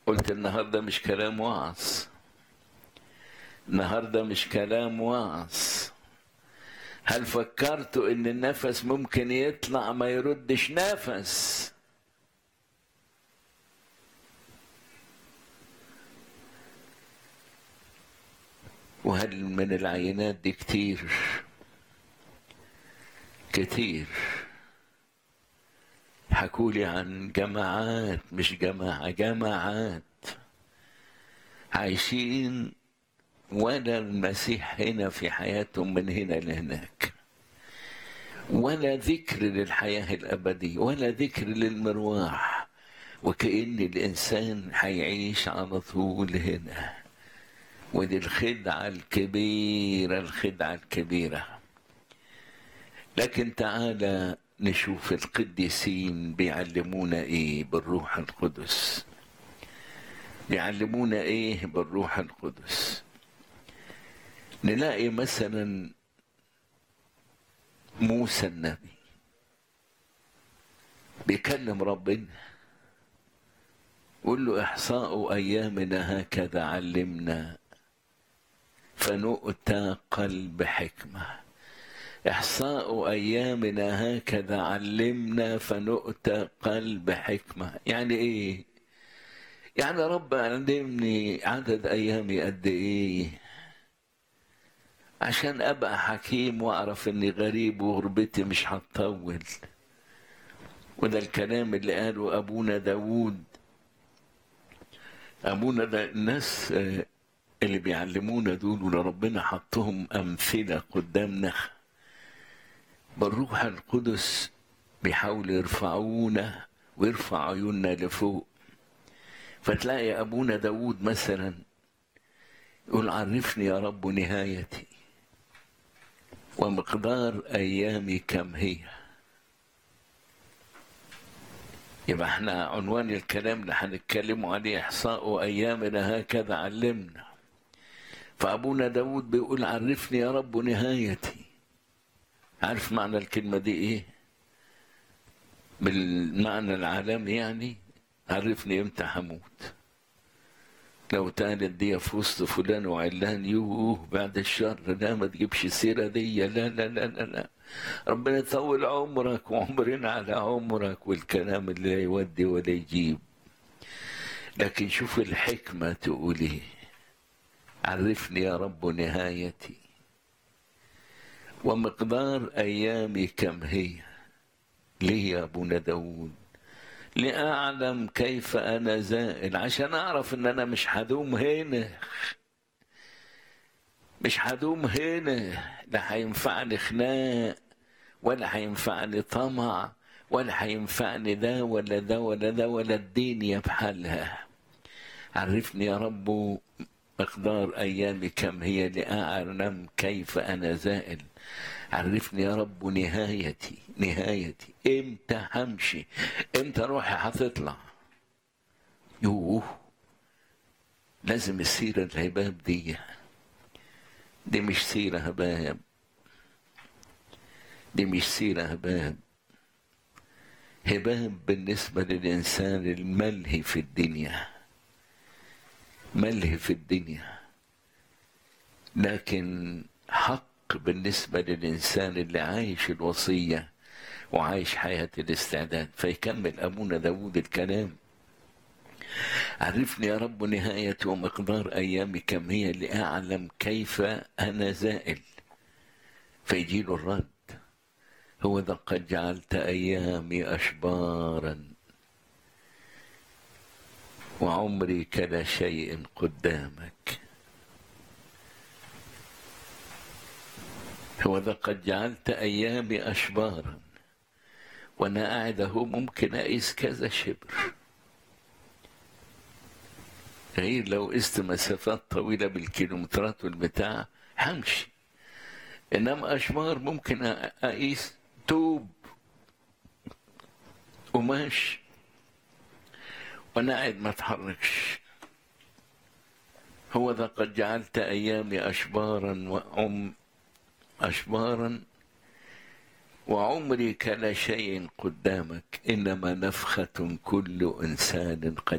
قلت النهارده مش كلام وعظ النهارده مش كلام وعظ هل فكرتوا ان النفس ممكن يطلع ما يردش نفس وهل من العينات دي كتير كتير حكولي عن جماعات مش جماعة جماعات عايشين ولا المسيح هنا في حياتهم من هنا لهناك ولا ذكر للحياة الأبدية ولا ذكر للمرواح وكأن الإنسان هيعيش على طول هنا ودي الخدعة الكبيرة الخدعة الكبيرة لكن تعالى نشوف القديسين بيعلمونا ايه بالروح القدس بيعلمونا ايه بالروح القدس نلاقي مثلا موسى النبي بيكلم ربنا يقول له احصاء ايامنا هكذا علمنا فنؤتى قلب حكمه إحصاء أيامنا هكذا علمنا فنؤتى قلب حكمة يعني إيه يعني رب علمني عدد أيامي قد إيه عشان أبقى حكيم وأعرف إني غريب وغربتي مش هتطول وده الكلام اللي قاله أبونا داوود أبونا ده الناس اللي بيعلمونا دول ولربنا حطهم أمثلة قدامنا بالروح القدس بيحاولوا يرفعونا ويرفع عيوننا لفوق فتلاقي أبونا داود مثلا يقول عرفني يا رب نهايتي ومقدار أيامي كم هي يبقى احنا عنوان الكلام اللي هنتكلموا عليه إحصاء أيامنا هكذا علمنا فأبونا داود بيقول عرفني يا رب نهايتي عارف معنى الكلمة دي ايه بالمعنى العالمي يعني عرفني امتى هموت لو تالت دي في وسط فلان وعلان يوه بعد الشر لا ما تجيبش السيرة دي لا لا لا لا, لا. ربنا يطول عمرك وعمرنا على عمرك والكلام اللي لا يودي ولا يجيب لكن شوف الحكمة تقول ايه عرفني يا رب نهايتي ومقدار أيامي كم هي ليه يا أبونا داود لأعلم كيف أنا زائل عشان أعرف إن أنا مش هدوم هنا مش هدوم هنا لا هينفعني خناق ولا هينفعني طمع ولا هينفعني ده ولا ده ولا ده ولا الدنيا بحالها عرفني يا رب مقدار أيامي كم هي لأعلم كيف أنا زائل عرفني يا رب نهايتي نهايتي امتى همشي امتى روحي هتطلع يوه لازم السيرة الهباب دي دي مش سيرة هباب دي مش سيرة هباب هباب بالنسبة للإنسان الملهي في الدنيا ملهي في الدنيا لكن حق بالنسبة للإنسان اللي عايش الوصية وعايش حياة الاستعداد فيكمل أبونا داود الكلام عرفني يا رب نهايتي ومقدار أيامي كم هي لأعلم كيف أنا زائل فيجيله الرد هو ذا قد جعلت أيامي أشبارا وعمري كلا شيء قدامك هو ذا قد جعلت أيامي أشبارا وأنا قاعد أهو ممكن أقيس كذا شبر غير لو قست مسافات طويلة بالكيلومترات والبتاع همشي إنما أشبار ممكن أقيس توب قماش وأنا قاعد ما أتحركش هو ذا قد جعلت أيامي أشبارا وعم أشبارا وعمري كلا شيء قدامك إنما نفخة كل إنسان قد